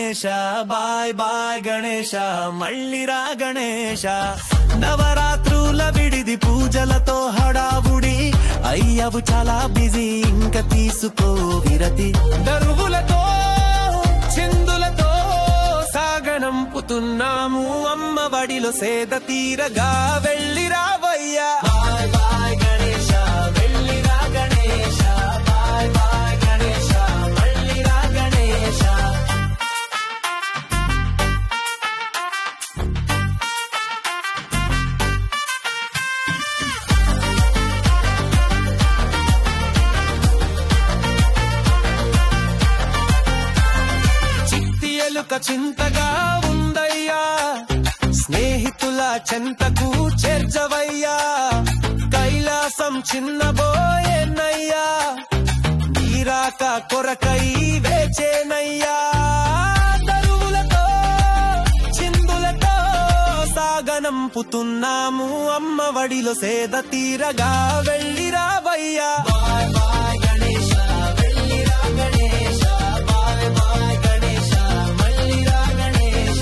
Ganesha bye bye Ganesha మళ్ళీ రా గణేశ నవరాత్రుల విడిది పూజలతో హడావుడి అయ్యవు చాలా బిజీ ఇంకా తీసుకో విరతి దరువులతో చిందులతో సాగనంపుతున్నాము అమ్మ వడిలో సేద తీరగా వెళ్ళి రావయ్యా బాయ్ బాయ్ గణేశ వెళ్ళి రా గణేశ బాయ్ బాయ్ గణేశ మళ్ళీ రా గణేశ చిత్తి ఎలుక చింతగా ఉందయ్యా స్నేహితుల చెంతకు చేర్చవయ్యా కైలాసం చిన్నబోయేనయ్యా నీరాక కొరకై వేచేనయ్యా దరువులతో చిందులతో సాగనంపుతున్నాము అమ్మ వడిలో సేద తీరగా వెళ్ళి రావయ్యా బాయ్ బాయ్ గణేశ వెళ్ళి రా గణేశ బాయ్ బాయ్ గణేశ మళ్ళీ రా గణేశ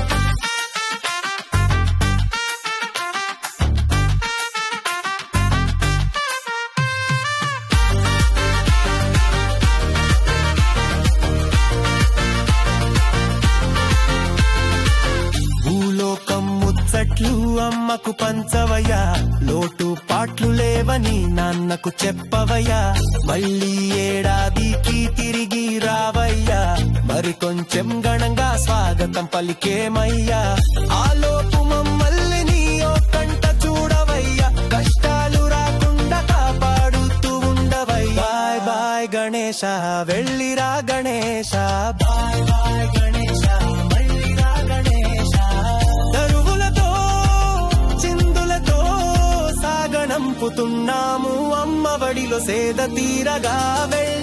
భూలోకం ముచ్చట్లు అమ్మకు పంచవయ్యా లోటు పాట్లు లేవని నాన్నకు చెప్పవయ్యా మళ్ళీ ఏడాదికి తిరిగి రావయ్యా మరి కొంచెం గణంగా స్వాగతం పలికేమయ్యా ఆలోపు మమ్మల్ని నీ ఓ కంట చూడవయ్యా కష్టాలు రాకుండా కాపాడుతూ ఉండవయ్యా బాయ్ బాయ్ గణేశ వెళ్ళిరా గణేశ బాయ్ బాయ్ గణేశ మళ్ళీరా గణేశ దరువులతో చిందులతో సాగనంపుతున్నాము అమ్మ బడిలో సేద తీరగా వెళ్ళి